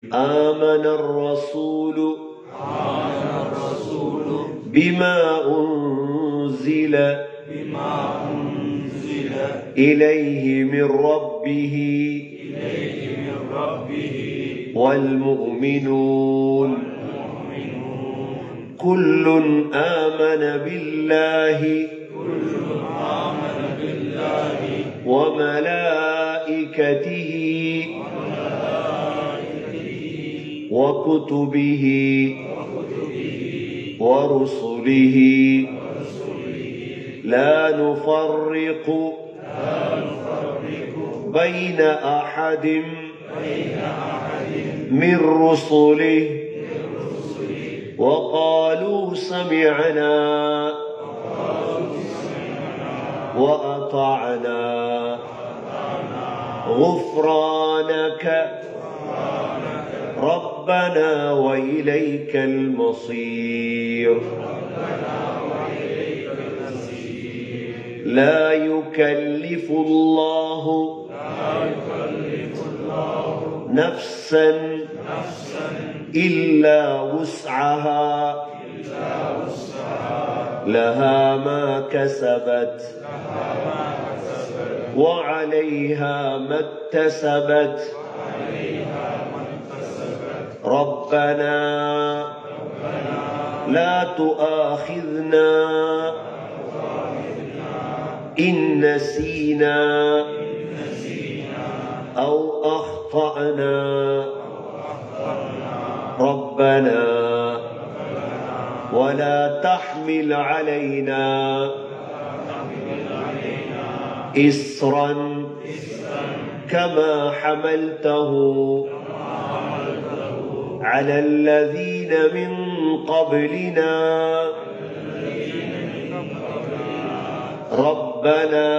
آمن الرسول بما أنزل إليه من ربه والمؤمنون كل آمن بالله وملائكته وكتبه ورسله لا نفرق بين أحد من رسله وقالوا سمعنا وأطعنا غفرانك ربنا وإليك المصير لا يكلف الله نفسا إلا وسعها لها ما كسبت وعليها ما اكتسبت ربنا لا تؤاخذنا إن نسينا أو أخطأنا ربنا ولا تحمل علينا إصرا كما حملته على الذين من قبلنا ربنا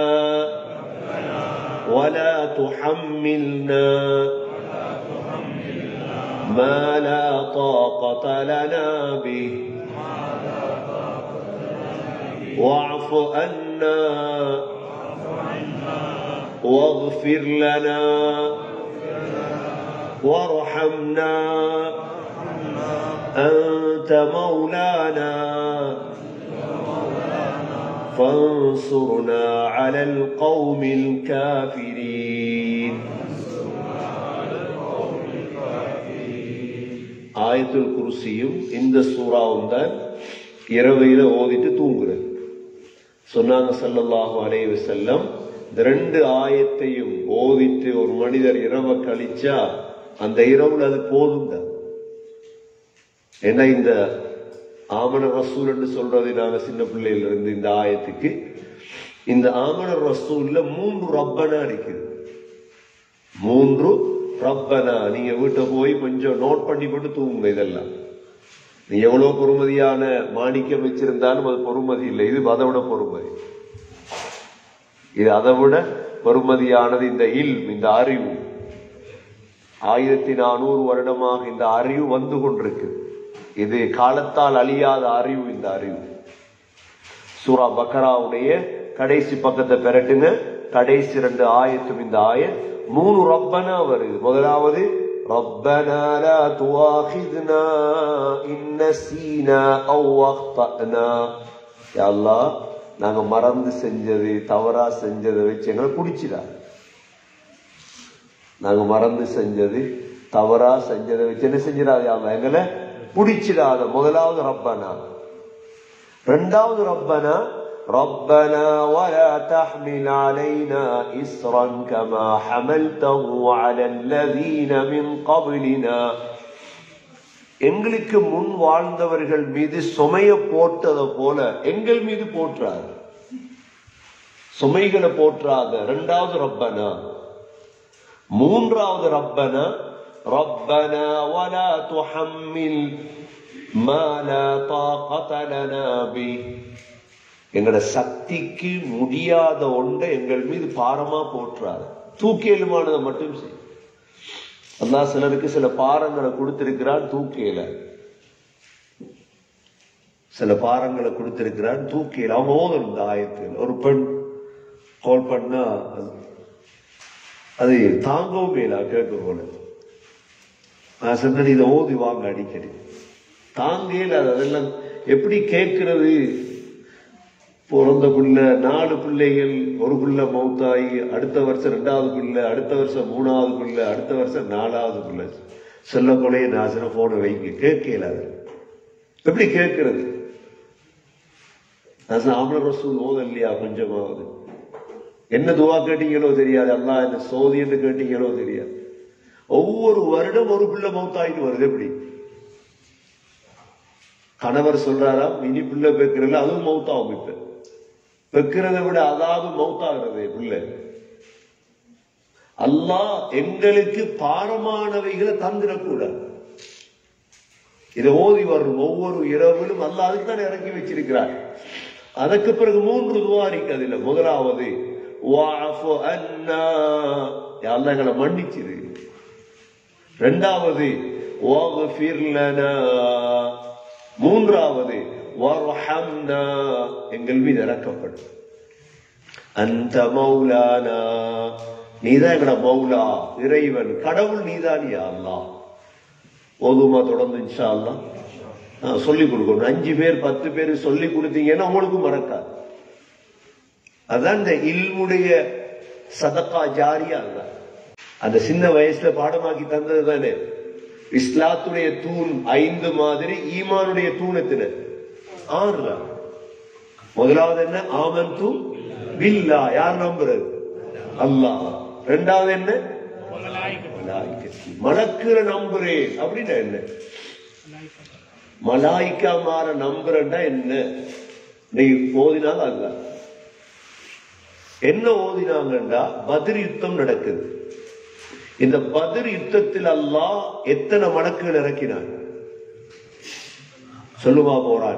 ولا تحملنا ما لا طاقة لنا به واعف عنا واغفر لنا وارحمنا أنت مولانا فانصرنا على القوم الكافرين ஆயத்துல் குருசியும் இந்த சூறாவும் தான் இரவையில ஓதிட்டு தூங்குறது சொன்னாங்க ஸல்லல்லாஹு அலைஹி வஸல்லம் இந்த ரெண்டு ஆயத்தையும் ஓதிட்டு ஒரு மனிதர் இரவை கழிச்சா அந்த இரவுல அது போதும் தான் ஏன்னா இந்த ஆமண ரசூல் என்று சொல்றது நாங்க சின்ன பிள்ளையில இருந்து இந்த ஆயத்துக்கு இந்த ஆமண ரசூல்ல மூன்று ரப்பனா இருக்குது மூன்று ரப்பனா நீங்க வீட்டை போய் கொஞ்சம் நோட் பண்ணி போட்டு தூங்குங்க இதெல்லாம் நீ எவ்வளவு பொறுமதியான மாணிக்கம் வச்சிருந்தாலும் அது பொறுமதி இல்லை இது அதை விட பொறுமதி இது அதை விட பொறுமதியானது இந்த இல் இந்த அறிவு ஆயிரத்தி நானூறு வருடமாக இந்த அறிவு வந்து கொண்டிருக்கு இது காலத்தால் அழியாத அறிவு இந்த அறிவு சூரா பக்கராவுடைய கடைசி பக்கத்தை பெரட்டுங்க கடைசி ரெண்டு ஆயத்தும் இந்த ஆய மூணு ரப்பனா வருது முதலாவது ربنا لا تؤاخذنا إن نسينا أو أخطأنا يا الله நாங்க மறந்து செஞ்சது தவறா செஞ்சதை வச்சு எங்களை பிடிச்சிடா நாங்க மறந்து செஞ்சது தவறா செஞ்சதை வச்சு என்ன செஞ்சிடாது அல்ல எங்களை பிடிச்சிடாத முதலாவது ரப்பனா ரெண்டாவது ரப்பனா ربنا ولا تحمل علينا إسرا كما حملته على الذين من قبلنا எங்களுக்கு முன் வாழ்ந்தவர்கள் மீது சுமைய போட்டதை போல எங்கள் மீது போற்றார் சுமைகளை போற்றாத இரண்டாவது ரப்பனா மூன்றாவது ரப்பனா ربنا ولا تحمل ما لا طاقة لنا به எங்களோட சக்திக்கு முடியாத ஒன்றை எங்கள் மீது பாரமா போற்றாது தூக்கி எழுமானதை மட்டும் செய் அல்லாஹ் சிலருக்கு சில பாரங்களை கொடுத்திருக்கிறான் தூக்கியல சில பாரங்களை கொடுத்திருக்கிறான் தூக்கியல அவங்க ஓதணும் இந்த ஆயத்தில் ஒரு பெண் கால் பண்ணா அது- அது தாங்கவும் மேலா கேட்க போல நான் சொன்னது இதை ஓதி வாங்க அடிக்கடி தாங்கல அதெல்லாம் எப்படி கேட்கிறது பிறந்த பிள்ளை நாலு பிள்ளைகள் ஒரு பிள்ளை மௌத்தாயி அடுத்த வருஷம் ரெண்டாவது பிள்ளை அடுத்த வருஷம் மூணாவது பிள்ளை அடுத்த வருஷம் நாலாவது பிள்ளை சொல்ல கொலையை நாசன போன வைங்க கேட்கல அது எப்படி கேட்கிறது ஆமர் ரசூல் ஓத இல்லையா கொஞ்சமாவது என்ன துவா கேட்டீங்களோ தெரியாது அல்லாஹ் என்ன சோதி என்று கேட்டீங்களோ தெரியாது ஒவ்வொரு வருடம் ஒரு பிள்ளை மௌத்தாயிட்டு வருது எப்படி கணவர் சொல்றாராம் இனி பிள்ளை பெக்கிறதுல அதுவும் மௌத்தாகும் இப்ப பெக்கிறத விட அதாவது மௌத்தாகிறது பிள்ளை அல்லாஹ் எங்களுக்கு பாரமானவைகளை தந்திடக்கூடாது இதை ஓதி வரும் ஒவ்வொரு இரவிலும் அல்லாஹ் அதுக்கு தான் இறக்கி வச்சிருக்கிறார் அதற்கு பிறகு மூன்று துவா இருக்கு அதுல முதலாவது வாஃபு அன்னா யா அல்லாஹ் எங்களை மன்னிச்சிரு ரெண்டாவது வாஃபிர் லனா மூன்றாவது வர்ஹம்னா எங்கள் மீது இறக்கப்படும் அந்த மௌலானா நீதான் எங்கட மௌலா இறைவன் கடவுள் நீதானியா அல்லாஹ் ஓதுமா தொடர்ந்து இன்ஷா அல்லாஹ் ஆ, சொல்லிக் கொடுக்கணும் அஞ்சு பேர் பத்து பேர் சொல்லி கொடுத்தீங்கன்னா உங்களுக்கு மறக்காது அதான் இந்த இல்முடைய சதக்கா ஜாரியா அல்ல அந்த சின்ன வயசுல பாடமாக்கி தந்தது தானே இஸ்லாத்துடைய தூண் ஐந்து மாதிரி ஈமானுடைய தூண் எத்தனை ஆறு தான். முதலாவது என்ன ஆமன் தூ பில்லா யார் நம்புறது அல்லாஹ் ரெண்டாவது என்ன மலாய்க்கத்து. மலக்குற நம்புறேன் அப்படின்னா என்ன மலாய்க்கா மாற நம்புறேன்னா என்ன நீங்க ஓதினாங்க அதுதான் என்ன ஓதினாங்கண்டா பதிர் யுத்தம் நடக்குது இந்த பதிர் யுத்தத்தில் அல்லாஹ் எத்தனை மலக்குகள் இறக்கினான் சொல்லுமா போறான்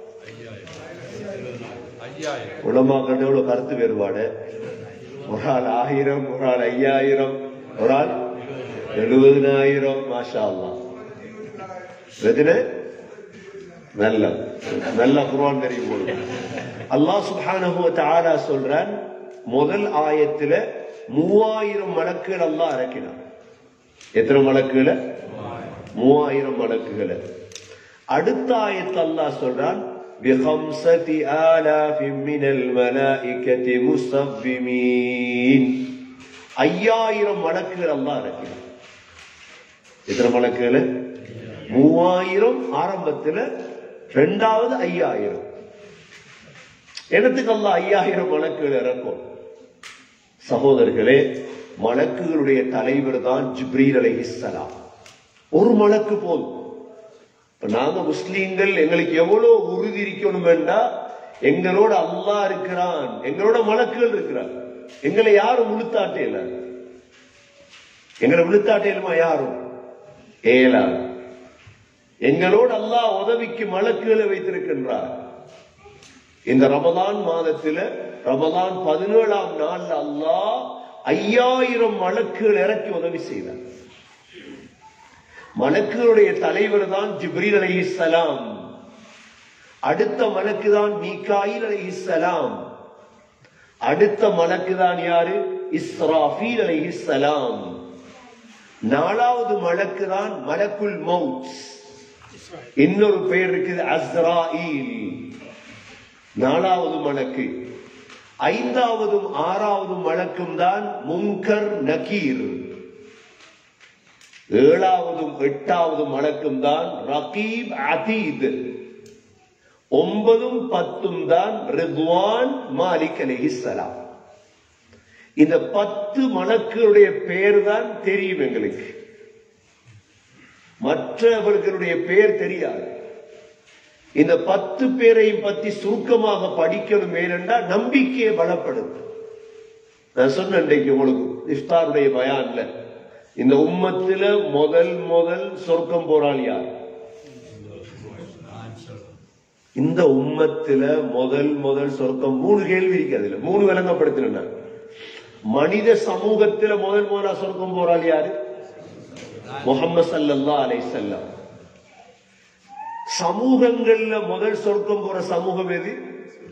உலமாக்கள் எவ்வளவு கருத்து வேறுபாடு ஒரு ஆள் ஆயிரம் ஒரு ஆள் ஐயாயிரம் ஒரு ஆள் எழுபதினாயிரம் மாஷா அல்லாஹ் எத்தனை நல்ல நல்ல குர்ஆன் தெரியும் போது அல்லாஹ் சுப்ஹானஹு வ தஆலா சொல்றான் முதல் ஆயத்துல மூவாயிரம் மலக்குகள் அல்லாஹ் இறக்கினான் எத்தனை மலக்குகளை மூவாயிரம் மலக்குகளை அடுத்த ஆயத்து அல்லாஹ் சொல்றான் بخمسة آلاف من الملائكة مصفمين ஐயாயிரம் மலக்குகள் அல்லாஹ் இறக்கினான் எத்தனை மலக்குகளை மூவாயிரம் ஆரம்பத்துல ரெண்டாவது ஐயாயிரம் இடத்துக்கு அல்லாஹ் ஐயாயிரம் மலக்குகள் இறக்கும் சகோதரர்களே மலக்குகளுடைய தலைவர் தான் ஜிப்ரீல் அலைஹிஸ்ஸலாம் ஒரு மலக்கு போதும் இப்ப நாங்க முஸ்லீம்கள் எங்களுக்கு எவ்வளவு உறுதி இருக்கணும் வேண்டா எங்களோட அல்லாஹ் இருக்கிறான் எங்களோட மலக்குகள் இருக்கிறான் எங்களை யாரும் முழுத்தாட்டே இல்ல எங்களை விழுத்தாட்டேலுமா யாரும் ஏலாது எங்களோடு அல்லாஹ் உதவிக்கு மலக்குகளை வைத்திருக்கின்றார் இந்த ரமதான் மாதத்துல ரமதான் பதினேழாம் நாள்ல அல்லாஹ் ஐயாயிரம் மலக்குகள் இறக்கி உதவி செய்தார் மலக்குகளுடைய தலைவர் தான் ஜிப்ரீல் அலைஹிஸ்ஸலாம் அடுத்த மலக்கு தான் மீகாயில் அலைஹிஸ்ஸலாம் அடுத்த மலக்கு தான் யாரு இஸ்ராஃபீல் அலைஹிஸ்ஸலாம் நாலாவது மலக்கு தான் மலக்குல் மவுத் இன்னொரு பெயர் இருக்குது அஸ்ராயில் நாலாவது மலக்கு ஐந்தாவதும் ஆறாவதும் மலக்கும் தான் முன்கர் நகீர் ஏழாவதும் எட்டாவதும் மலக்கும் தான் ரகீப் அதீத் ஒன்பதும் பத்தும் தான் ரித்வான் மாலிக் அலைஹிஸ்ஸலாம் இந்த பத்து மலக்குடைய பெயர் தான் தெரியும் எங்களுக்கு மற்றவர்களுடைய பெயர் தெரியாது இந்த பத்து பேரையும் பத்தி சுருக்கமாக படிக்கணும் ஏனென்றா நம்பிக்கையை பலப்படும் நான் சொன்னேன் இன்றைக்கு உங்களுக்கு இஃப்தாருடைய பயான்ல இந்த உம்மத்துல முதல் முதல் சொர்க்கம் போறாள் யார் இந்த உம்மத்துல முதல் முதல் சொர்க்கம் மூணு கேள்வி இருக்கு அதுல மூணு விளங்கப்படுத்தின மனித சமூகத்துல முதல் முதலா சொர்க்கம் போறாள் யாரு முகமது சல்லல்லா அலைஹிஸ்ஸலாம் சமூகங்கள்ல முதல் சொர்க்கம் போற சமூகம் எது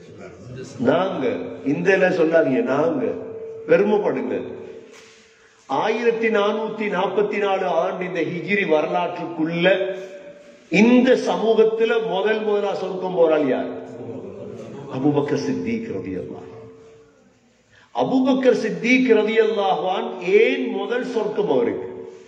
நாங்க இந்த சொல்லாதீங்க நாங்க பெருமைப்படுங்க ஆயிரத்தி நானூத்தி நாற்பத்தி நாலு ஆண்டு இந்த ஹிஜிரி வரலாற்றுக்குள்ள இந்த சமூகத்துல முதல் முதலா சொர்க்கம் போறாள் யார் அபுபக்கர் சித்திக் ரதியல்லாஹ் அபுபக்கர் சித்திக் ரதியல்லாஹ்வான் ஏன் முதல் சொர்க்கம் அவருக்கு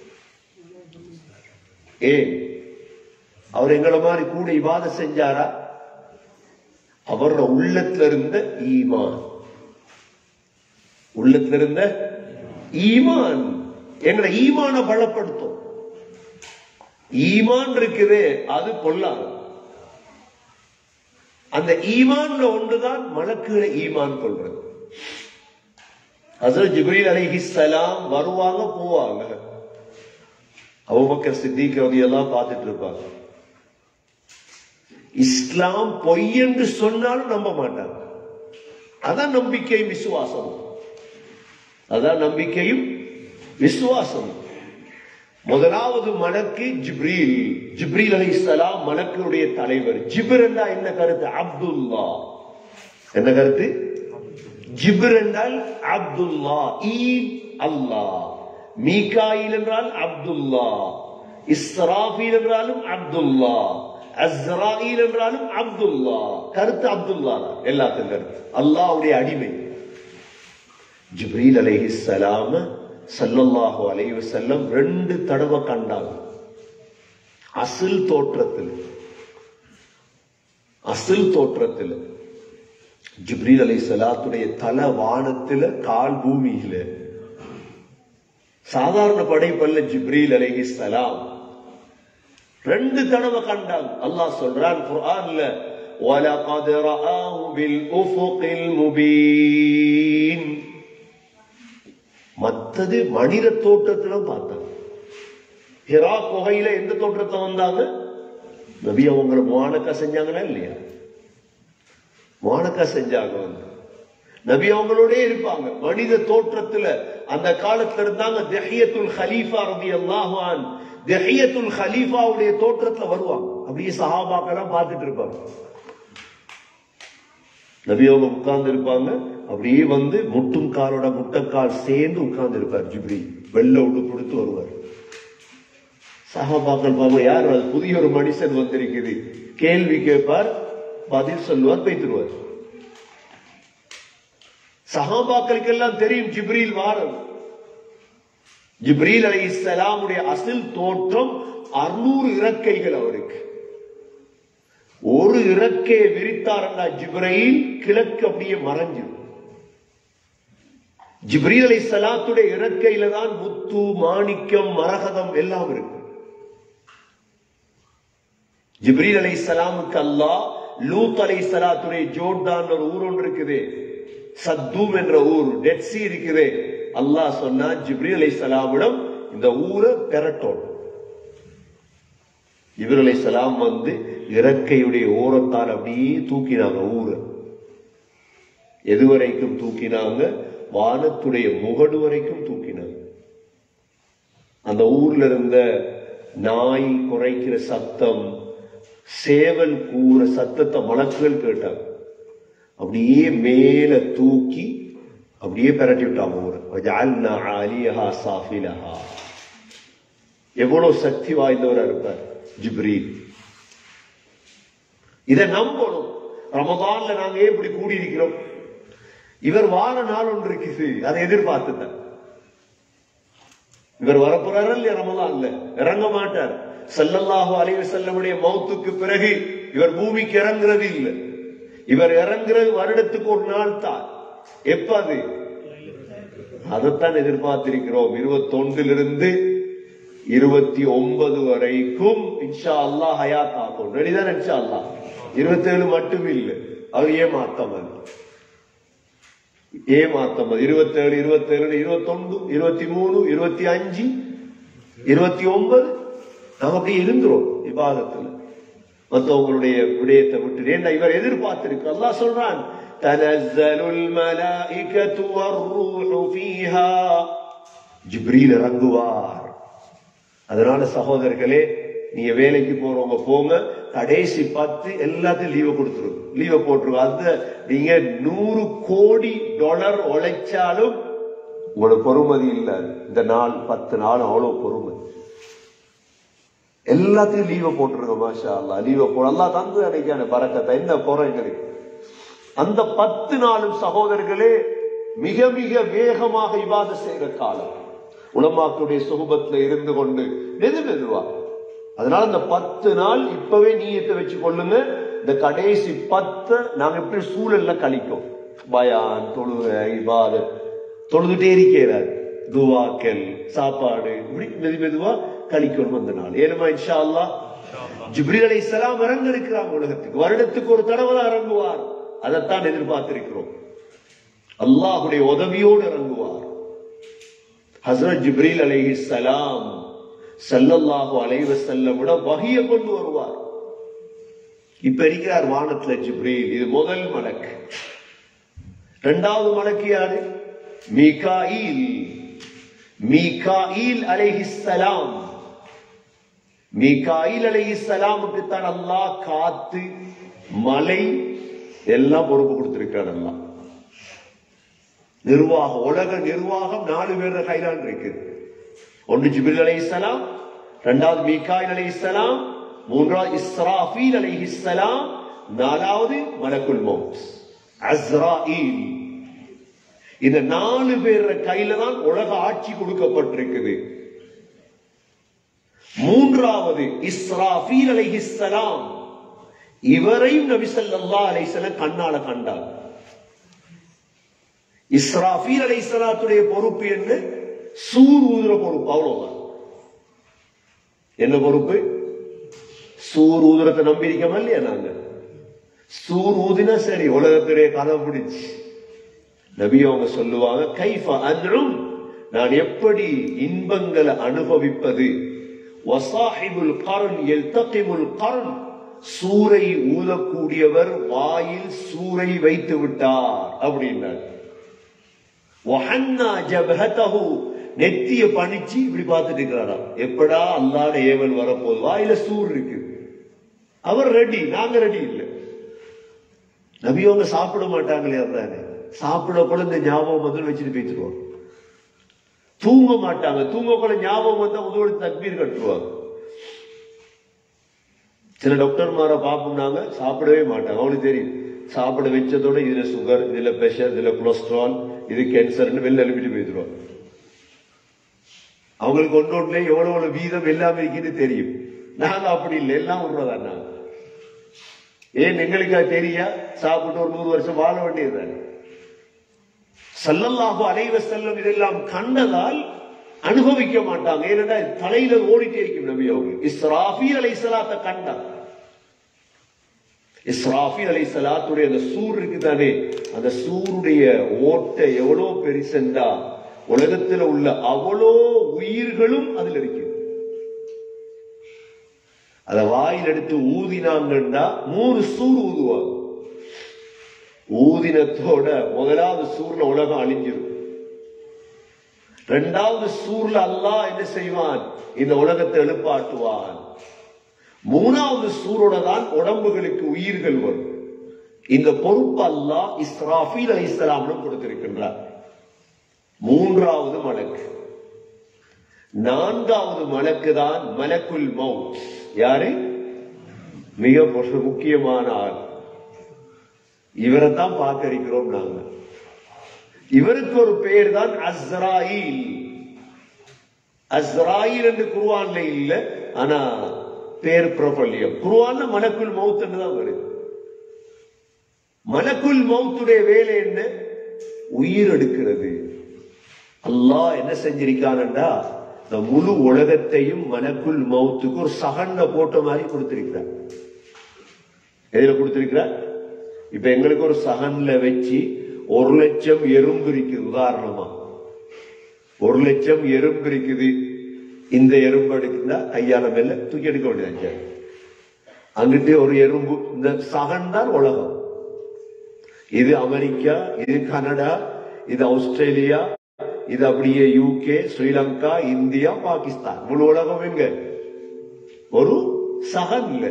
ஏன் அவர் எங்களை மாதிரி கூட இவாத செஞ்சாரா அவரோட உள்ளத்துல இருந்த ஈமான் உள்ளத்துல இருந்த ஈமான் எங்களை ஈமான பலப்படுத்தும் ஈமான் இருக்குது அது பொல்லாது அந்த ஈமான்ல ஒன்றுதான் மலக்குகளை ஈமான் கொள்றது ஹசரத் ஜிப்ரீல் அலைஹிஸ்ஸலாம் வருவாங்க போவாங்க அபூபக்கர் சித்திக் எல்லாம் பார்த்துட்டு இருப்பாங்க இஸ்லாம் பொய் என்று சொன்னாலும் நம்ப மாட்டாங்க அதான் நம்பிக்கையும் விசுவாசம் அதான் நம்பிக்கையும் விசுவாசம் முதலாவது மலக்கு ஜிப்ரீல் ஜிப்ரீல் அலைஹிஸ்ஸலாம் மலக்குடைய தலைவர் ஜிப்ர் என்றா என்ன கருத்து அப்துல்லா என்ன கருத்து ஜிப்ர் என்றால் அப்துல்லா ஈத் அல்லாஹ் மீகாயில் என்றால் அப்துல்லா இஸ்ராஃபீல் என்றாலும் அப்துல்லா அஸ்ராயில் என்றாலும் அப்துல்லா கருத்து அப்துல்லா தான் எல்லாத்துக்கும் கருத்து அல்லாஹ்வுடைய அடிமை ஜிப்ரீல் அலைஹிஸ்ஸலாம் ஸல்லல்லாஹு அலைஹி வஸல்லம் ரெண்டு தடவை கண்டாங்க அசில் தோற்றத்தில் அசில் தோற்றத்தில் ஜிப்ரீல் அலை சலாத்துடைய தல வானத்துல கால் பூமியில சாதாரண படைப்பல்ல ஜிப்ரீல் அலைஹி சலாம் ரெண்டு தடவை கண்டாங்க அல்லாஹ் சொல்றான் குர்ஆன்ல وَلَقَدْ رَآهُ بِالْأُفُقِ الْمُبِينِ மத்தது மனித தோற்றத்துல பார்த்தாங்க ஹிரா குகையில எந்த தோற்றத்துல வந்தாங்க நபி அவங்கள முவானக்கா செஞ்சாங்களா இல்லையா முவானக்கா செஞ்சாங்க வந்து நபி அவங்களோட இருப்பாங்க மனித தோற்றத்துல அந்த காலத்துல இருந்தாங்க தெஹியத்துல் ஹலீஃபா ரபி அல்லாஹான் தெஹியத்துல் ஹலீஃபாவுடைய தோற்றத்துல வருவாங்க அப்படியே சஹாபாக்கெல்லாம் பார்த்துட்டு இருப்பாங்க நபி அவங்க உட்கார்ந்து இருப்பாங்க அப்படியே வந்து முட்டும் காலோட முட்டைக்கால் சேர்ந்து உட்கார்ந்து இருப்பார் ஜிப்ரி வெள்ள உடு கொடுத்து வருவார் சஹாபாக்கள் பாபு யார் அது புதிய ஒரு மனுஷன் வந்திருக்குது கேள்வி கேட்பார் பதில் சொல்லுவார் பேத்துருவார் சஹாபாக்களுக்கு எல்லாம் தெரியும் ஜிப்ரீல் வாரம் ஜிப்ரீல் அலை இஸ்லாமுடைய அசில் தோற்றம் அறுநூறு இறக்கைகள் அவருக்கு ஒரு இறக்கையை விரித்தாரண்டா ஜிப்ரையில் கிழக்கு அப்படியே மறைஞ்சிடும் ஜிப்ரீல் அலை சலாத்துடைய இறக்கையில தான் முத்து மாணிக்கம் மரகதம் எல்லாம் இருக்கு ஜிப்ரீல் அலை சலாமுக்கு அல்லாஹ் லூத் அலை சலாத்துடைய ஜோர்டான் ஒரு ஊர் ஒன்று இருக்குது சத்தூம் என்ற ஊர் டெட்சி இருக்குது அல்லாஹ் சொன்னா ஜிப்ரீல் அலை சலாமிடம் இந்த ஊரை பெறட்டோம் இவர் அலை சலாம் வந்து இறக்கையுடைய ஓரத்தால் அப்படியே தூக்கினாங்க ஊரை எதுவரைக்கும் தூக்கினாங்க வானத்துடைய முகடு வரைக்கும் தூக்கினாங்க அந்த ஊர்ல இருந்த நாய் குறைக்கிற சத்தம் சேவல் கூற சத்தத்தை மலக்குகள் கேட்டாங்க அப்படியே மேல தூக்கி அப்படியே பெரட்டி விட்டாங்க ஊரை வஜஅல்னா ஆலியஹா சாஃபிலஹா எவ்வளவு சக்தி வாய்ந்தவரா இருப்பார் ஜிப்ரீல் இதை நம்பணும் ரமதான்ல நாங்க ஏன் இப்படி கூடி இருக்கிறோம் இவர் வார நாள் ஒன்று இருக்குது அதை எதிர்பார்த்துட்டார் இவர் வரப்போறாரு இல்லையா ரமதான்ல இறங்க மாட்டார் சல்லல்லாஹு அலைஹி வஸல்லமுடைய மௌத்துக்கு பிறகு இவர் பூமிக்கு இறங்குறது இல்லை இவர் இறங்குறது வருடத்துக்கு ஒரு நாள் தான் எப்ப அது அதைத்தான் எதிர்பார்த்திருக்கிறோம் இருபத்தொன்றிலிருந்து இருபத்தி ஒன்பது வரைக்கும் இன்ஷா அல்லாஹ் ஹயாத் ஆகும் ரெடிதான் இன்ஷா அல்லாஹ் இருபத்தேழு மட்டும் இல்லை அவர் ஏமாத்தம் அது ஏமாத்தம் அது இருபத்தேழு இருபத்தேழு இருபத்தொன்னு இருபத்தி மூணு இருபத்தி அஞ்சு இருபத்தி ஒன்பது நாம அப்படி இருந்துரும் விவாதத்துல மற்றவங்களுடைய விடயத்தை விட்டு ஏன்னா இவர் எதிர்பார்த்திருக்கு அல்லாஹ் சொல்றான் تنزل الملائكة والروح فيها ஜிப்ரீல் இறங்குவார் அதனால சகோதரர்களே நீங்க வேலைக்கு போறவங்க போங்க கடைசி பத்து எல்லாத்தையும் லீவை கொடுத்துருங்க லீவை போட்டுருங்க அந்த நீங்க நூறு கோடி டாலர் உழைச்சாலும் உங்களோட பொறுமதி இல்ல இந்த நாள் பத்து நாள் அவ்வளவு பொறுமை எல்லாத்தையும் லீவை போட்டுருங்க மாஷா அல்லா லீவை போ அல்லா தந்து அன்னைக்கான பறக்கத்தை என்ன குறை எங்களுக்கு அந்த பத்து நாளும் சகோதரர்களே மிக மிக வேகமாக இவாத செய்கிற காலம் உலமாக்களுடைய சுகபத்துல இருந்து கொண்டு மெது மெதுவா அதனால இந்த பத்து நாள் இப்பவே நீயத்தை வச்சு கொள்ளுங்க இந்த கடைசி பத்து நாங்க எப்படி சூழல்ல கழிக்கும் பயான் தொழுக இபாத தொழுதுட்டே இருக்கிறார் துவாக்கல் சாப்பாடு இப்படி மெது மெதுவா கழிக்கணும் அந்த நாள் ஏழுமா இன்ஷா அல்லா ஜிப்ரீல் அலை இஸ்லாம் இறங்க இருக்கிறாங்க உலகத்துக்கு வருடத்துக்கு ஒரு தடவை தான் இறங்குவார் அதைத்தான் எதிர்பார்த்திருக்கிறோம் அல்லாஹுடைய உதவியோடு இறங்குவார் ஹசரத் ஜிப்ரீல் அலைஹி சலாம் சல்லல்லாஹு அலைவ செல்லம் விட வகிய கொண்டு வருவார் இப்ப இருக்கிறார் வானத்துல ஜிப்ரீல் இது முதல் மலக்கு இரண்டாவது மலக்கு யாரு மீகாயில் மீகாயில் அலைஹி சலாம் மீகாயில் அலைஹி சலாமுக்கு தான் அல்லாஹ் காத்து மலை எல்லாம் பொறுப்பு கொடுத்திருக்கிறார் அல்லாஹ் நிர்வாகம் உலக நிர்வாகம் நாலு பேர் கைதான் இருக்கு ஒன்று ஜிபில் அலை இஸ்லாம் இரண்டாவது மீகாயில் அலை இஸ்லாம் மூன்றாவது இஸ்ராஃபீல் அலை இஸ்லாம் நாலாவது மலக்குல் மௌத் அஸ்ராயில் இந்த நாலு பேர் கையில தான் உலக ஆட்சி கொடுக்கப்பட்டிருக்குது மூன்றாவது இஸ்ராஃபீல் அலை இஸ்லாம் இவரையும் நபி ஸல்லல்லாஹு அலைஹி வஸல்லம் கண்ணால கண்டார் இஸ்ராஃபீல் அலை இஸ்லாத்துடைய பொறுப்பு என்ன சூர் ஊதுற பொறுப்பு அவ்வளவுதான் என்ன பொறுப்பு சூர் ஊதுறத்தை நம்பி இருக்கமா இல்லையா நாங்க சூர் ஊதினா சரி உலகத்துடைய கதை பிடிச்சு நபி அவங்க சொல்லுவாங்க கைஃப அன்றும் நான் எப்படி இன்பங்களை அனுபவிப்பது வசாஹிபுல் கரன் எல்தகிமுல் கரன் சூரை ஊதக்கூடியவர் வாயில் சூரை வைத்து விட்டார் அப்படின்னார் வஹன்னா ஜபஹதஹு நெத்திய பணிச்சு இப்படி பார்த்துட்டு இருக்கிறாராம் எப்படா அல்லாட ஏவல் வரப்போகுது வாயில சூர் இருக்கு அவர் ரெடி நாங்க ரெடி இல்லை நபியவங்க சாப்பிட மாட்டாங்களே அதானே சாப்பிட கூட இந்த ஞாபகம் வந்து வச்சுட்டு பேசிடுவாங்க தூங்க மாட்டாங்க தூங்க கூட ஞாபகம் வந்தா முதல் தக்பீர் கட்டுவாங்க சில டாக்டர்மாரை பார்ப்போம் நாங்க சாப்பிடவே மாட்டாங்க அவனுக்கு தெரியும் சாப்பிட வச்சதோட இதுல சுகர் இதுல பிரஷர் இதுல கொலஸ்ட்ரால் இது கேன்சர்னு வெளில எழுப்பிட்டு போயிடுவாங்க அவங்களுக்கு ஒன்று ஒன்றுல எவ்வளவு எவ்வளவு வீதம் எல்லாமே இருக்குன்னு தெரியும் நாங்க அப்படி இல்லை எல்லாம் விடுறதா நாங்க ஏன் எங்களுக்கு அது தெரியா சாப்பிட்டு ஒரு நூறு வருஷம் வாழ வேண்டியதுதானே சல்லல்லாஹு அலைவ செல்லம் இதெல்லாம் கண்டதால் அனுபவிக்க மாட்டாங்க ஏனென்றா தலையில ஓடிட்டே இருக்கும் நபி அவங்க இஸ்ராஃபீல் அலை சலாத்தை கண்டாங்க இஸ்ராஃபீல் அலை சலாத்துடைய அந்த சூர் இருக்குதானே அந்த சூருடைய ஓட்டை எவ்வளவு பெருசென்றா உலகத்துல உள்ள அவ்வளோ உயிர்களும் அதுல இருக்கு அத வாயில் எடுத்து ஊதினாங்கன்னா மூணு சூர் ஊதுவாங்க ஊதினத்தோட முதலாவது சூர்ல உலகம் அழிஞ்சிரும் இரண்டாவது சூர்ல அல்லாஹ் என்ன செய்வான் இந்த உலகத்தை எழுப்பாட்டுவான் மூணாவது சூரோட தான் உடம்புகளுக்கு உயிர்கள் வரும் இந்த பொறுப்பு அல்லாஹ் இஸ்ராஃபீல் அலி இஸ்லாமிடம் கொடுத்திருக்கின்றார் மூன்றாவது மலக்கு நான்காவது மலக்கு தான் மலக்குல் மவுத் யாரு மிக முக்கியமான ஆள் இவரை தான் பார்க்க இருக்கிறோம் நாங்க இவருக்கு ஒரு பெயர் தான் அஸ்ராயில் அஸ்ராயில் என்று குருவான்ல இல்ல ஆனா பேர் பிரபல்யம் குருவான்ல மலக்குல் மவுத் தான் வருது மலக்குல் மவுத்துடைய வேலை என்ன உயிர் எடுக்கிறது அல்லாஹ் என்ன செஞ்சிருக்கான்டா இந்த முழு உலகத்தையும் மலக்குல் மவுத்துக்கு ஒரு சகண்ட போட்ட மாதிரி கொடுத்திருக்கிறார் எதுல கொடுத்திருக்கிறார் இப்ப எங்களுக்கு ஒரு சகன்ல வச்சு ஒரு லட்சம் எறும்பு இருக்குது உதாரணமா ஒரு லட்சம் எறும்பு இருக்குது இந்த எறும்பு எடுக்குதா கையால மேல தூக்கி எடுக்க வேண்டியது அங்கிட்டு ஒரு எறும்பு இந்த சகன் தான் உலகம் இது அமெரிக்கா இது கனடா இது ஆஸ்திரேலியா இது அப்படியே யூகே ஸ்ரீலங்கா இந்தியா பாகிஸ்தான் முழு உலகம் எங்க ஒரு சகன்ல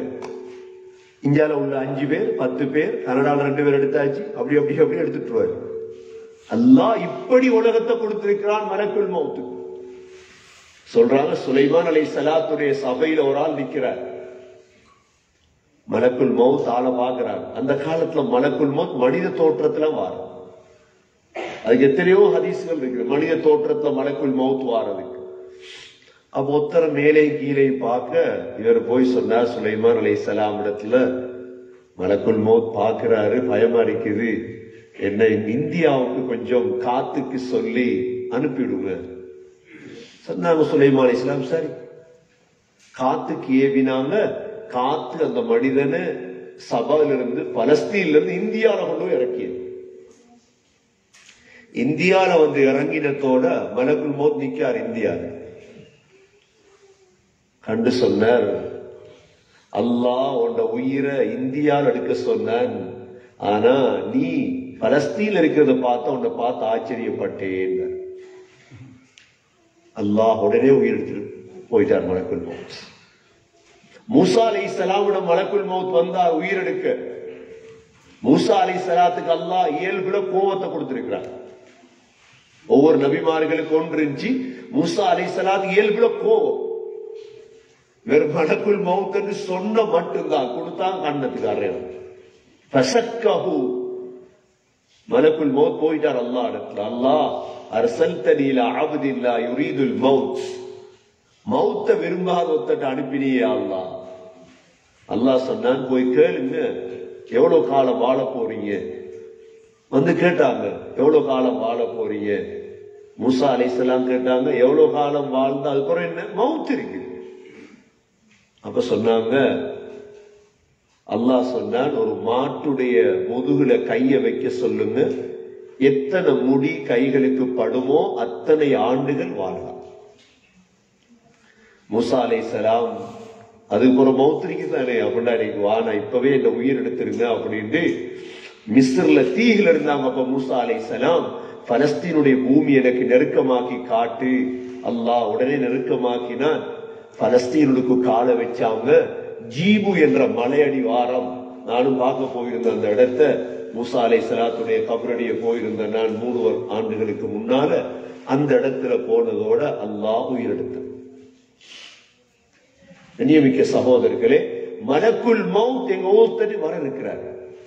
இந்தியால உள்ள அஞ்சு பேர் பத்து பேர் கனடால ரெண்டு பேர் எடுத்தாச்சு அப்படி அப்படி அப்படி எடுத்துட்டு வருவாரு அல்லாஹ் இப்படி உலகத்தை கொடுத்திருக்கிறான் மலக்குள் மௌத்து சொல்றாங்க சுலைமான் அலை சலாத்துடைய சபையில ஒரு ஆள் நிக்கிறார் மலக்குள் மௌத் ஆளை பார்க்கிறார் அந்த காலத்துல மலக்குள் மௌத் மனித தோற்றத்துல வாரம் அதுக்கு எத்தனையோ ஹதீஸ்கள் இருக்கு மனித தோற்றத்துல மலக்குள் மௌத் வாரதுக்கு அப்ப ஒத்தர மேலே கீழே பார்க்க இவர் போய் சொன்னார் சுலைமான் அலை சலாம் இடத்துல மலக்குள் மௌத் பார்க்கிறாரு பயமா இருக்குது என்ன இந்தியாவுக்கு கொஞ்சம் காத்துக்கு சொல்லி அனுப்பிடுங்க சொன்னாங்க சுலைமான் அலை சலாம் சரி காத்துக்கு ஏவினாங்க காத்து அந்த மனிதனை சபால இருந்து பலஸ்தீன்ல இருந்து இந்தியால கொண்டு போய் இறக்கியது இந்தியால வந்து இறங்கினத்தோட மலக்குள் மோத் நிக்கார் இந்தியால கண்டு சொன்னார் அல்லாஹ் உன்னோட உயிரை இந்தியாவில் எடுக்க சொன்னான் ஆனா நீ பலஸ்தீன்ல இருக்கிறத பார்த்து உன்னை பார்த்து ஆச்சரியப்பட்டேன் அல்லாஹ் உடனே உயிர் எடுத்துட்டு போயிட்டார் மலக்குள் மௌத் மூசா அலை சலாமிடம் மலக்குள் மௌத் வந்தா உயிர் எடுக்க மூசா அலை சலாத்துக்கு அல்லாஹ் இயல்புல கோவத்தை கொடுத்திருக்கிறார் ஒவ்வொரு நபிமார்களுக்கு ஒன்று இருந்துச்சு மூசா அலை சலாத்து இயல்புல கோவம் வெறும் மலக்குள் மௌத்துன்னு சொன்ன மட்டும்தான் கொடுத்தான் கண்ணத்துக்காரன் பசக்கஹு மலக்குள் மௌத் போயிட்டார் அல்லாஹ் இடத்துல அல்லாஹ் அரசல்தனி இலா அப்தில்லா யுரீதுல் மௌத் மௌத்த விரும்பாத ஒத்தட்ட அனுப்பினியே அல்லாஹ் அல்லாஹ் சொன்னான் போய் கேளுங்க எவ்வளவு காலம் வாழ போறீங்க வந்து கேட்டாங்க எவ்வளவு காலம் வாழ போறீங்க மூசா அலைசலாம் கேட்டாங்க எவ்வளவு காலம் வாழ்ந்தா அதுக்கப்புறம் என்ன மவுத் இருக்குது அப்ப சொன்னாங்க அல்லாஹ் சொன்னான் ஒரு மாட்டுடைய முதுகுல கைய வைக்க சொல்லுங்க எத்தனை முடி கைகளுக்கு படுமோ அத்தனை ஆண்டுகள் வாழலாம் மூசா அலை சலாம் அதுக்கு ஒரு மௌத்திரிக்கு தானே அப்படின்னா நீங்க வா நான் இப்பவே இந்த உயிர் எடுத்துருங்க அப்படின்ட்டு மிஸ்ர்ல தீகில் இருந்தாங்க அப்ப மூசா அலை சலாம் பலஸ்தீனுடைய பூமி எனக்கு நெருக்கமாக்கி காட்டு அல்லாஹ் உடனே நெருக்கமாக்கினான் பலஸ்தீனுக்கு காலை வச்சாங்க ஜீபு என்ற மலையடி வாரம் நானும் பார்க்க போயிருந்த அந்த இடத்த மூசா அலை சலாத்துடைய கபரடிய போயிருந்த நான் மூணு வரு- ஆண்டுகளுக்கு முன்னால அந்த இடத்துல போனதோட அல்லாஹ் உயிரெடுத்தான் நியமிக்க சகோதரர்களே மலக்குல் மவுத் எங்க ஒவ்வொருத்தரி வர இருக்கிறார்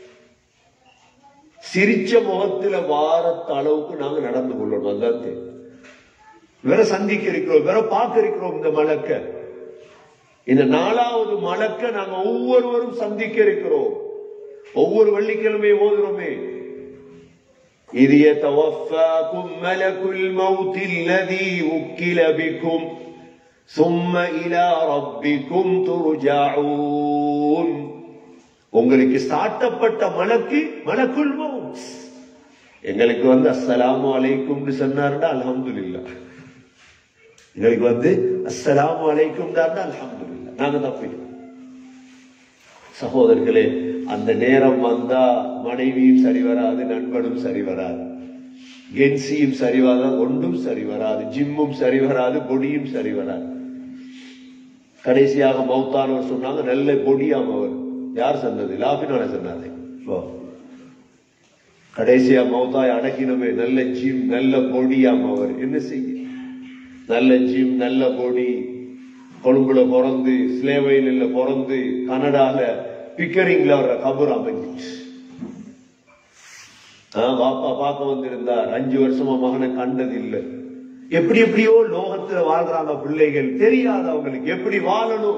சிரிச்ச முகத்துல வாரத்த அளவுக்கு நாங்க நடந்து கொள்ளணும் அதுதான் தேவை. வேற சந்திக்க இருக்கிறோம் வேற பார்க்க இருக்கிறோம் இந்த மலக்க இந்த நாலாவது மலக்க நாங்க ஒவ்வொருவரும் சந்திக்க இருக்கிறோம் ஒவ்வொரு வெள்ளிக்கிழமை ஓதுறோமே إذ يتوفاكم ملك الموت الذي وكل بكم ثم إلى ربكم ترجعون உங்களுக்கு சாட்டப்பட்ட மலக்கு மலக்குல் மவுத் எங்களுக்கு வந்து அஸ்ஸலாமு அலைக்கும் சொன்னாருடா அல்ஹம்துலில்லாஹ் எங்களுக்கு வந்து அஸ்ஸலாமு அலைக்கும் அல்ஹம்துலில்லாஹ் நாங்க தப்பிக்கிறோம் சகோதரர்களே அந்த நேரம் வந்தா மனைவியும் சரி வராது நண்பனும் சரி வராது கென்சியும் சரி வராது ஒன்றும் சரி வராது ஜிம்மும் சரி வராது பொடியும் சரி வராது கடைசியாக மௌத்தானவர் சொன்னாங்க நல்ல பொடியாம் அவர் யார் சொன்னது லாபினோட சொன்னாரு ஓ. கடைசியா மௌத்தாய் அடக்கினவே நல்ல ஜிம் நல்ல பொடியாம் அவர் என்ன செய்ய நல்ல ஜிம் நல்ல பொடி கொழும்புல பிறந்து ஸ்லேவையில பிறந்து கனடால பிக்கரிங்ல வர்ற கபர் அமைஞ்சிச்சு ஆ, பாப்பா பார்க்க வந்திருந்தார் அஞ்சு வருஷமா மகனை கண்டது இல்லை எப்படி எப்படியோ லோகத்துல வாழ்றாங்க பிள்ளைகள் தெரியாது அவங்களுக்கு எப்படி வாழணும்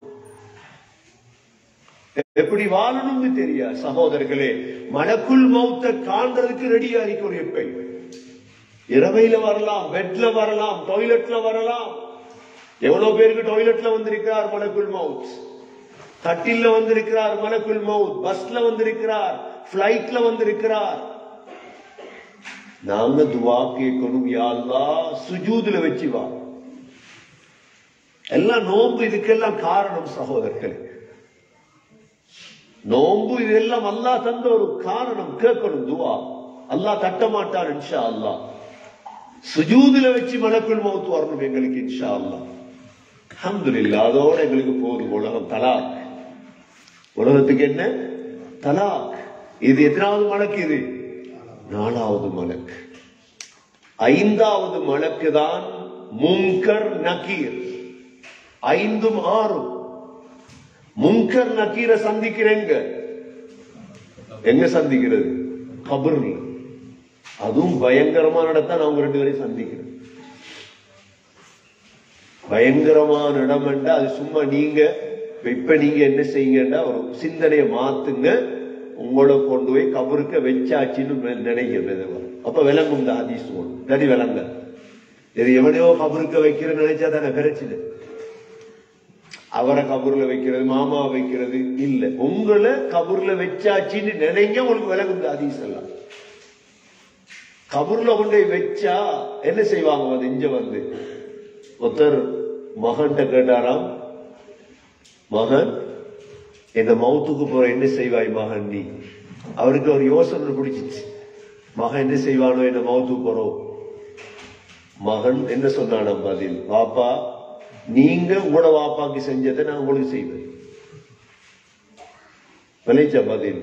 எப்படி வாழணும்னு தெரியாது சகோதரர்களே மனக்குள் மௌத்த காண்றதுக்கு ரெடியா இருக்கணும் எப்ப இரவையில வரலாம் பெட்ல வரலாம் டாய்லெட்ல வரலாம் எவ்வளவு பேருக்கு டாய்லெட்ல வந்திருக்கிறார் மலக்குள் மவுத் கட்டில்ல வந்திருக்கிறார் மலக்குள் மவுத் பஸ்ல வந்திருக்கிறார் பிளைட்ல வந்திருக்கிறார் நாங்க துவா கேட்கணும் யா அல்லாஹ் சுஜூதுல வச்சு வா எல்லாம் நோன்பு இதுக்கெல்லாம் காரணம் சகோதரர்களே நோன்பு இதெல்லாம் அல்லாஹ் தந்த ஒரு காரணம் கேட்கணும் துவா அல்லாஹ் தட்ட மாட்டார் இன்ஷா அல்லாஹ் சுஜூதுல வச்சு மலக்குள் மௌத் வரணும் எங்களுக்கு இன்ஷா அல்லாஹ் அல்ஹம்துலில்லாஹ் அதோட எங்களுக்கு போதும் உலகம் தலாக் உலகத்துக்கு என்ன தலாக் இது எத்தனாவது மலக்கு இது நாலாவது மலக்கு ஐந்தாவது மலக்கு தான் முங்கர் நக்கீர் ஐந்தும் ஆறும் முங்கர் நக்கீரை சந்திக்கிறேங்க எங்க சந்திக்கிறது கபர்ல அதுவும் பயங்கரமான இடத்தான் அவங்க ரெண்டு பேரையும் சந்திக்கிறேன் பயங்கரமான இடம் என்றா அது சும்மா நீங்க இப்ப நீங்க என்ன செய்யுங்கன்னா ஒரு சிந்தனையை மாத்துங்க உங்களை கொண்டு போய் கபருக்க வச்சாச்சுன்னு நினைக்க மெதுவா அப்ப விளங்கும் இந்த ஹதீஸ் தடி விளங்க இது எவனையோ கபருக்க வைக்கிற நினைச்சா தானே பிரச்சனை அவரை கபூர்ல வைக்கிறது மாமா வைக்கிறது இல்ல உங்களை கபூர்ல வச்சாச்சின்னு நினைங்க உங்களுக்கு விளங்கும் இந்த ஹதீஸ் எல்லாம் கபூர்ல கொண்டு போய் வச்சா என்ன செய்வாங்க வந்து இங்க வந்து ஒருத்தர் மகன்கிட்ட கேட்டாராம் மகன் இந்த மௌத்துக்கு போற என்ன செய்வாய் மகன் நீ அவருக்கு ஒரு யோசனை பிடிச்சிச்சு மகன் என்ன செய்வானோ என்ன மௌத்துக்கு போறோம் மகன் என்ன சொன்னான பதில் வாப்பா நீங்க உங்களோட வாப்பாக்கு செஞ்சதை நான் உங்களுக்கு செய்வேன் விளைச்ச பதில்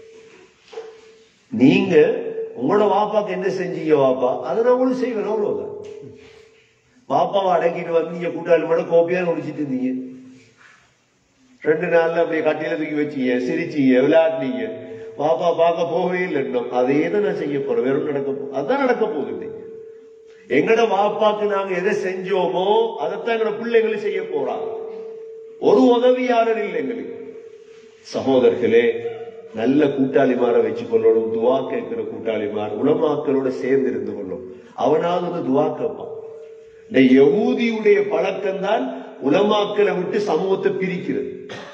நீங்க உங்களோட வாப்பாக்கு என்ன செஞ்சீங்க வாப்பா அதை நான் உங்களுக்கு செய்வேன் அவ்வளவுதான் பாப்பாவை அடக்கிட்டு வந்து நீங்க கூட்டாளி மட்டும் கோப்பியா குடிச்சிட்டு இருந்தீங்க ரெண்டு நாள்ல அப்படியே கட்டியில தூக்கி வச்சீங்க சிரிச்சீங்க விளையாடுனீங்க பாப்பா பார்க்க போகவே இல்லை இன்னும் அதே தான் நான் செய்ய போறேன் வெறும் நடக்க போ அதான் நடக்க போகுது எங்கட வாப்பாக்கு நாங்க எதை செஞ்சோமோ அதைத்தான் எங்கட பிள்ளைங்களும் செய்ய போறாங்க ஒரு உதவியாளர் இல்லை எங்களுக்கு சகோதரர்களே நல்ல கூட்டாளிமாரை வச்சு கொள்ளணும் துவா கேட்கிற கூட்டாளிமார் உலமாக்களோட சேர்ந்து இருந்து கொள்ளும் அவனாவது வந்து துவா கேட்பான் இந்த யகூதியுடைய பழக்கம் தான் உலமாக்களை விட்டு சமூகத்தை பிரிக்கிறது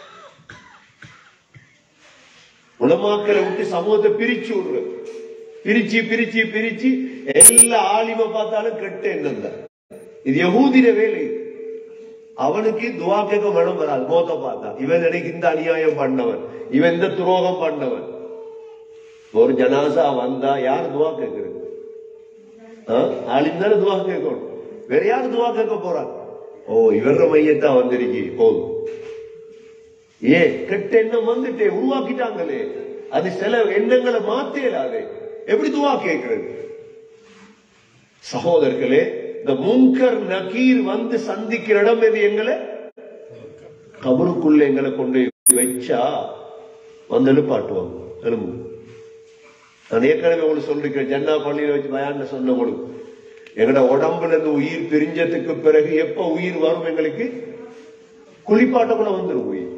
உலமாக்களை விட்டு சமூகத்தை பிரிச்சு விடுறது பிரிச்சு பிரிச்சு பிரிச்சு எல்லா ஆலிம பார்த்தாலும் கெட்ட எண்ணம் தான் இது யகூதிர வேலை அவனுக்கு துவா கேட்க மனம் வராது மோத்த பார்த்தா இவன் எனக்கு இந்த அநியாயம் பண்ணவன் இவன் இந்த துரோகம் பண்ணவன் ஒரு ஜனாசா வந்தா யார் துவா கேட்கறது ஆளின் தானே துவா கேட்கணும் வேற யார் துவா கேட்க போறாங்க ஓ இவர மையத்தா வந்திருக்கி போதும் ஏன் கெட்ட எண்ணம் வந்துட்டே உருவாக்கிட்டாங்களே அது சில எண்ணங்களை மாத்தேலாது எப்படி துவா கேட்கிறது சகோதரர்களே இந்த முங்கர் நக்கீர் வந்து சந்திக்கிற இடம் எது எங்களை கபருக்குள்ள எங்களை கொண்டு வச்சா வந்து எழுப்பாட்டுவாங்க எலும்பு நான் ஏற்கனவே உங்களுக்கு சொல்லிருக்கேன் ஜன்னா பள்ளியில வச்சு பயான்ல சொன்ன உங்களுக்கு எங்கட உடம்புல இருந்து உயிர் பிரிஞ்சதுக்கு பிறகு எப்ப உயிர் வரும் எங்களுக்கு குளிப்பாட்ட கூட வந்துடும் உயிர்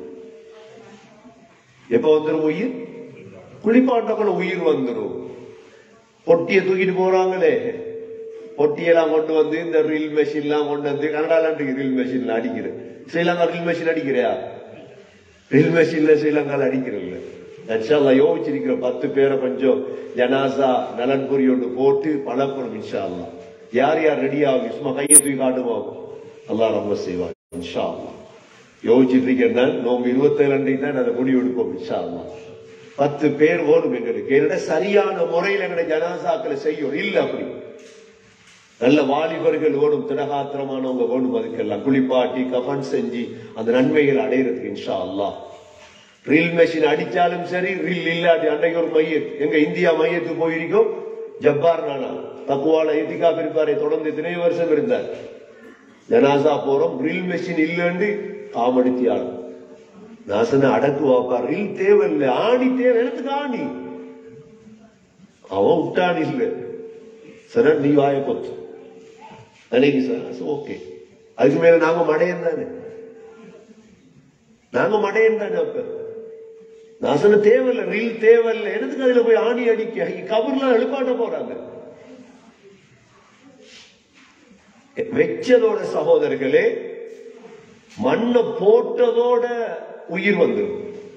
எப்ப வந்துடும் உயிர் குளிப்பாட்ட கூட உயிர் வந்துடும் பொட்டிய தூக்கிட்டு போறாங்களே பொட்டியெல்லாம் கொண்டு வந்து இந்த ரில் மெஷின் எல்லாம் கொண்டு வந்து கனடால ரில் மெஷின்ல அடிக்கிறேன் ஸ்ரீலங்கா ரில் மெஷின் அடிக்கிறியா ரில் மெஷின்ல ஸ்ரீலங்கால அடிக்கிறல்ல இன்ஷால்லா யோசிச்சிருக்கிற பத்து பேரை கொஞ்சம் ஜனாசா நலன்புரி ஒன்று போட்டு பழக்கணும் இன்ஷா அல்லா யார் யார் ரெடி ஆகும் சும்மா கையை தூக்கி காட்டுவோம் அல்லாஹ் ரொம்ப செய்வார் இன்ஷா அல்லா யோசிச்சுட்டு இருக்கேன் நோம்பு இருபத்தேழு அன்றைக்கு தான் அதை முடிவு எடுப்போம் இன்ஷா அல்லா பத்து பேர் ஓடும் எங்களுக்கு என்னோட சரியான முறையில் எங்களுடைய ஜனாசாக்களை செய்யும் இல்ல அப்படி நல்ல வாலிபர்கள் ஓடும் திடகாத்திரமானவங்க ஓடும் அதுக்கெல்லாம் குளிப்பாட்டி கஃபன் செஞ்சு அந்த நன்மைகள் அடையிறதுக்கு இன்ஷா அல்லாஹ் ரில் மெஷின் அடிச்சாலும் சரி ரில் இல்லாட்டி அன்றைக்கு ஒரு மையத் எங்க இந்தியா மையத்துக்கு போயிருக்கோம் ஜப்பார் நானா தக்குவால இத்திகா இருப்பாரே தொடர்ந்து இத்தனை வருஷம் இருந்தார் ஜனாசா போறோம் ரில் மெஷின் இல்லைன்னு காமடித்தி ஆளும் நான் சொன்ன அடக்கு வாப்பா ரில் தேவையில்லை ஆணி தேவை எனக்கு ஆணி அவன் விட்டான் இல்ல சரி நீ வாய கொத்து அன்னைக்கு சார் ஓகே அதுக்கு மேல நாங்க மடையன் தானே நாங்க மடையன் தானே அப்ப நான் சொன்ன தேவையில்லை ரீல் தேவையில்லை எனக்கு அதுல போய் ஆணி அடிக்க கபர்லாம் எழுப்பாட்ட போறாங்க வெச்சதோட சகோதரர்களே மண்ணை போட்டதோட உயிர் வந்துடும்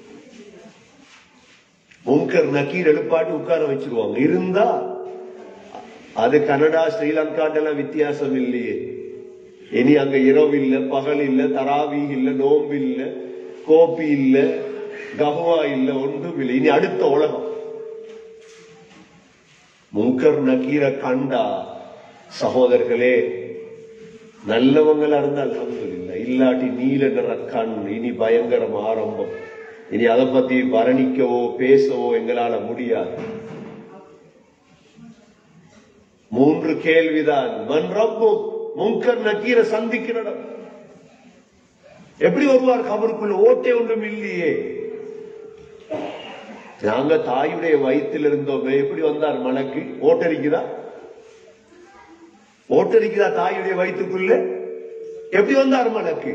முங்கர் நக்கீர் எழுப்பாட்டி உட்கார வச்சிருவாங்க இருந்தா அது கனடா ஸ்ரீலங்காட்டெல்லாம் வித்தியாசம் இல்லையே இனி அங்க இரவு இல்ல பகல் இல்ல தராவி இல்ல நோம்பு இல்ல கோப்பி இல்ல கஹுவா இல்ல ஒன்றும் இல்லை இனி அடுத்த உலகம் முங்கர் நக்கீர கண்டா சகோதரர்களே நல்லவங்களா இருந்தால் அல்ஹம்துலில்லாஹ் இல்லாட்டி நீல நிற கண் இனி பயங்கரம் ஆரம்பம் இனி அதை பத்தி வர்ணிக்கவோ பேசவோ எங்களால முடியாது மூன்று கேள்விதான் மன் ரப்பு முன்கர் நக்கீர சந்திக்கிற இடம். எப்படி வருவார் கபருக்குள்ள ஓட்டை ஒன்றும் இல்லையே நாங்க தாயுடைய வயிற்றில் இருந்தோமே எப்படி வந்தார் மனக்கு ஓட்டரிக்குதா ஓட்டரிக்குதா தாயுடைய வயிற்றுக்குள்ள எப்படி வந்தார் மனக்கு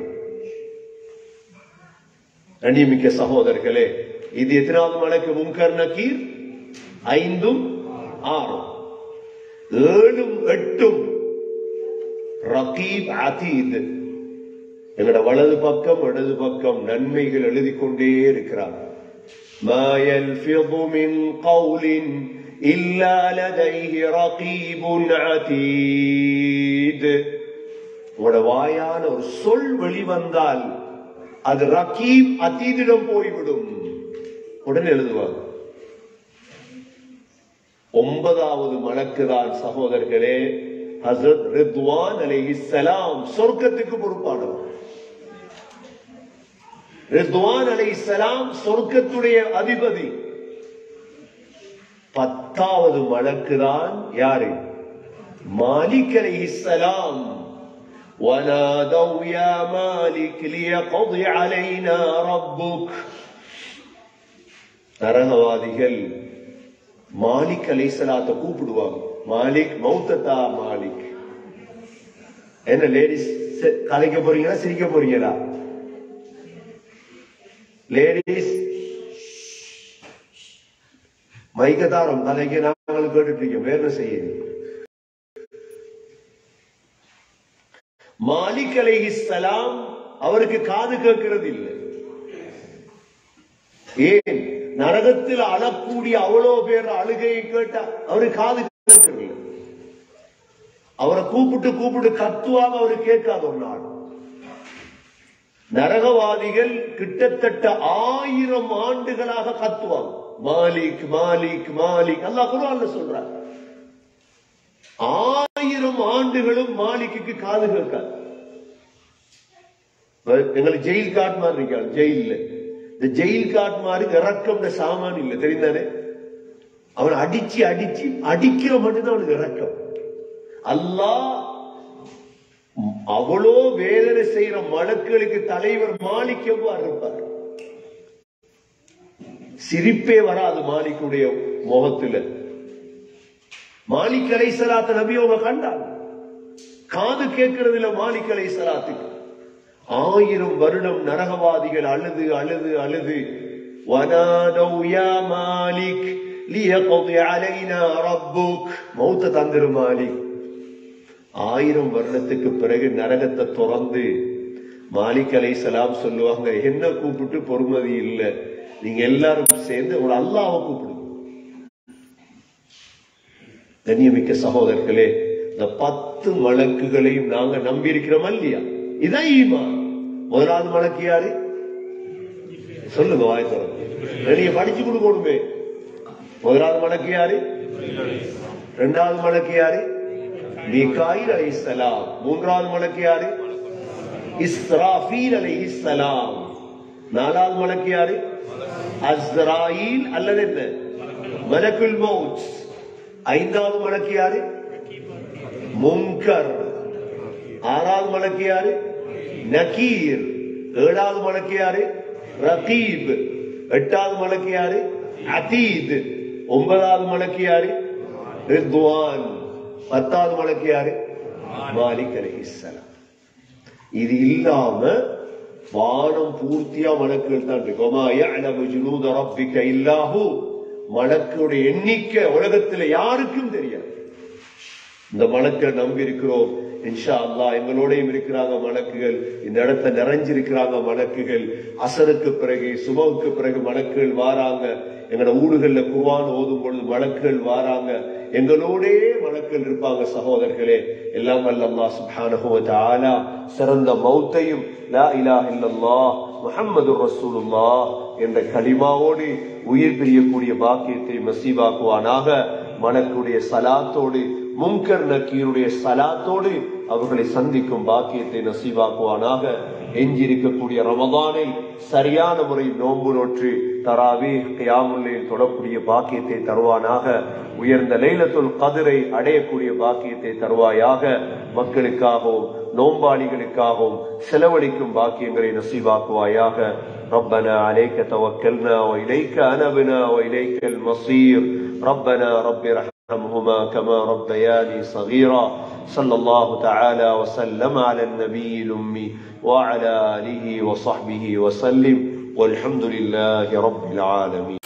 கண்ணியமிக்க சகோதரர்களே இது எத்தனாவது மலக்கு முன்கர் நக்கீர் ஐந்தும் ஆறும் ஏழும் எட்டும் ரகீப் அதீத் எங்களோட வலது பக்கம் இடது பக்கம் நன்மைகள் எழுதி கொண்டே இருக்கிறார் ما يلفظ من قول إلا لديه رقيب عتيد உங்களோட வாயான ஒரு சொல் வெளிவந்தால் அது ரகீப் அதீதிடம் போய்விடும் உடனே எழுதுவாங்க ஒன்பதாவது மலக்குதான் சகோதரர்களே ஹசரத் ரித்வான் அலைஹிஸ்ஸலாம் சொர்க்கத்துக்கு பொறுப்பானவர் ரித்வான் அலைஹிஸ்ஸலாம் சொர்க்கத்துடைய அதிபதி பத்தாவது மலக்குதான் யாரு மாலிக் அலைஹிஸ்ஸலாம் ونادوا يا مالك ليقض علينا ربك நரகவாதிகள் மாலிக் அலைசலாத்தை கூப்பிடுவாங்க மாலிக் மௌத்தத்தா மாலிக் என்ன லேடிஸ் கலைக்க போறீங்களா சிரிக்க போறீங்களா லேடிஸ் மைக்கத்தாரம் கலைக்க நாங்களும் கேட்டுட்டு இருக்கோம் வேற என்ன செய்யுது மாலிக் அலைஹிஸ்ஸலாம் அவருக்கு காது கேட்கிறது இல்லை ஏன் நரகத்தில் அழக்கூடிய அவ்வளோ பேர் அழுகையை கேட்டா அவருக்கு காது கேட்கிறது இல்லை அவரை கூப்பிட்டு கூப்பிட்டு கத்துவாங்க அவரு கேட்காத ஒரு நாள் நரகவாதிகள் கிட்டத்தட்ட ஆயிரம் ஆண்டுகளாக கத்துவாங்க மாலிக் மாலிக் மாலிக் அல்லாஹ் குர்ஆன்ல சொல்றாங்க ஆயிரம் ஆண்டுகளும் மாலிக்கு காது கேட்காது எங்களுக்கு ஜெயில் காட் மாதிரி இருக்காங்க ஜெயில்ல இந்த ஜெயில் காட் மாதிரி இறக்கம் சாமான் இல்ல தெரிந்தானே அவன் அடிச்சு அடிச்சு அடிக்கிற மட்டும்தான் அவனுக்கு இறக்கம் அல்லாஹ் அவ்வளோ வேதனை செய்யற மலக்களுக்கு தலைவர் மாலிக் எவ்வாறு இருப்பார் சிரிப்பே வராது மாலிக்குடைய முகத்துல மாலிக் அலை சலாத்த நபி அவங்க கண்டாங்க காது கேட்கறது இல்ல மாலிக் அலை சலாத்துக்கு ஆயிரம் வருடம் நரகவாதிகள் அழுது அழுது அழுது வனாதௌ யா மாலிக் லியக்தி அலைனா ரப்புக் மௌத்த தந்திரு மாலிக் ஆயிரம் வருடத்துக்கு பிறகு நரகத்தை திறந்து மாலிக் அலை சலாம் சொல்லுவாங்க என்ன கூப்பிட்டு பொறுமதி இல்ல நீங்க எல்லாரும் சேர்ந்து ஒரு அல்லாவை கூப்பிடுங்க கண்ணியமிக்க சகோதரர்களே இந்த பத்து வழக்குகளையும் நாங்க நம்பி இருக்கிறோமா இல்லையா இதான் ஈமான் முதலாவது வழக்கு யாரு சொல்லுங்க வாய் திறந்து நீங்க படிச்சு கொடுக்கணுமே முதலாவது வழக்கு யாரு இரண்டாவது வழக்கு யாரு மீகாயில் அலைஹிஸ்ஸலாம் மூன்றாவது மலக்கு யாரு இஸ்ராஃபீல் அலைஹிஸ்ஸலாம் நாலாவது மலக்கு யாரு அஸ்ராயில் அல்லது என்ன மலக்குல் மௌத் ஐந்தாவது மலக்கு யாரு முன்கர் ஆறாவது மலக்கு யாரு நக்கீர் ஏழாவது மலக்கு யாரு ரகீப் எட்டாவது மலக்கு யாரு அதீத் ஒன்பதாவது மலக்கு யாரு ரித்வான் பத்தாவது மலக்கு யாரு மாலிக் அலைஹிஸ்ஸலாம் இது இல்லாம வானம் பூர்த்தியா மலக்குகள் தான் இருக்கு ஒமா யஅலமு ஜுனூத ரப்பிக இல்லாஹு மலக்குடைய எண்ணிக்கை உலகத்துல யாருக்கும் தெரியாது இந்த மலக்கை நம்பி இருக்கிறோம் இன்ஷா அல்லாஹ் எங்களோடையும் இருக்கிறாங்க மலக்குகள் இந்த இடத்த நிறைஞ்சிருக்கிறாங்க மலக்குகள் அசருக்கு பிறகு சுபவுக்கு பிறகு மலக்குகள் வாராங்க எங்களோட ஊடுகள்ல குர்ஆன் ஓதும் பொழுது மலக்குகள் வாராங்க எங்களோடே மலக்குகள் இருப்பாங்க சகோதரர்களே எல்லாம் வல்ல அல்லாஹ் சுப்ஹானஹு வ தஆலா சிறந்த மௌத்தையும் லா இலாஹ இல்லல்லாஹ் முஹம்மதுர் ரசூலுல்லாஹ் என்ற கலிமாவோடு உயிர் பிரியக்கூடிய பாக்கியத்தை மசீபாக்குவானாக மலக்குடைய சலாத்தோடு முன்கர் நக்கீருடைய சலாத்தோடு அவர்களை சந்திக்கும் பாக்கியத்தை நசீவாக்குவானாக எஞ்சியிருக்கக்கூடிய ரமதானை சரியான முறையில் நோன்பு நோற்று தராவி கியாமுல்லையில் தொடக்கூடிய பாக்கியத்தை தருவானாக உயர்ந்த லைலத்துல் கதிரை அடையக்கூடிய பாக்கியத்தை தருவாயாக மக்களுக்காகவும் நோம்பாளிகளுக்காகவும் செலவழிக்கும் பாக்கியங்களை நசீவாக்குவாயாக ربنا عليك توكلنا وإليك أنبنا وإليك المصير ربنا رب ارحمهما كما ربياني صغيرا صلى الله تعالى وسلم على النبي الأمي وعلى آله وصحبه وسلم والحمد لله رب العالمين